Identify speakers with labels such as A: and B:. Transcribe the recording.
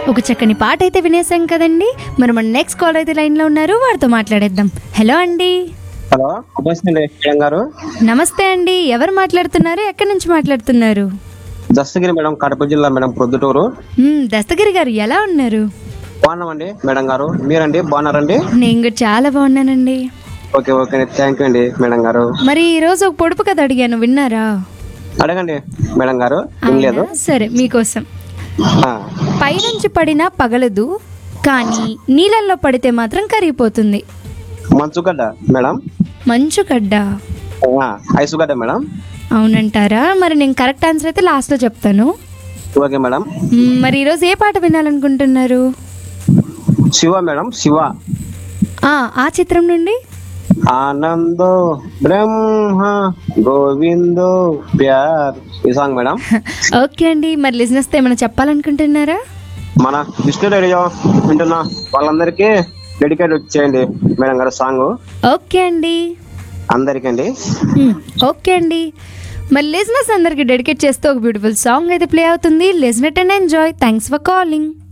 A: ఒక చక్కని పాట అయితే వినేసాం కదండి మరి మన నెక్స్ట్ కాల్ అయితే లైన్లో ఉన్నారు వారితో మాట్లాడేద్దాం హలో అండి
B: హలో నమస్తే మేడం గారు
A: నమస్తే అండి ఎవరు మాట్లాడుతున్నారు ఎక్కడి నుంచి మాట్లాడుతున్నారు
B: దస్తగిరి మేడం కడప జిల్లా మేడం ప్రొద్దుటూరు
A: మ్మ్, దస్తగిరి గారు ఎలా ఉన్నారు
B: బాగున్నామండి మేడం గారు మీరండి బాగున్నారండి
A: నేను కూడా చాలా బాగున్నానండి
B: ఓకే ఓకే థ్యాంక్ యూ అండి మేడం గారు
A: మరి ఈ రోజు ఒక పొడుపు కథ అడిగాను విన్నారా
B: అడగండి మేడం గారు వినలేదు
A: అవునా? సరే మీకోసం
B: ఆ,
A: పైనుంచి పడినా పగలదు కానీ నీళ్ళల్లో పడితే మాత్రం కరిగిపోతుంది
B: మంచుగడ్డ మేడం
A: మంచు గడ్డ
B: ఆ, ఐసుగడ్డ మేడం
A: అవునంటారా మరి నేను కరెక్ట్ ఆన్సర్ అయితే లాస్ట్లో చెప్తాను
B: ఓకే మేడం
A: మ్మ్, మరి ఈరోజు ఏ పాట వినాలనుకుంటున్నారు
B: శివ మేడం శివ
A: ఆ, ఆ చిత్రం నుండి
B: ఆనందో బ్రహ్మ గోవిందో ప్యార్ ఈ సాంగ్ మేడం
A: ఓకే అండి మరి లిజినెస్ ఏమైనా చెప్పాలనుకుంటున్నారా
B: మన విష్ణు రేడియో వింటున్న వాళ్ళందరికీ డెడికేట్ చేయండి మేడం గారు సాంగ్
A: ఓకే అండి
B: అందరికండి
A: మ్మ్, ఓకే అండి మరి లిజినెస్ అందరికి డెడికేట్ చేస్తూ ఒక బ్యూటిఫుల్ సాంగ్ అయితే ప్లే అవుతుంది listen and enjoy thanks for calling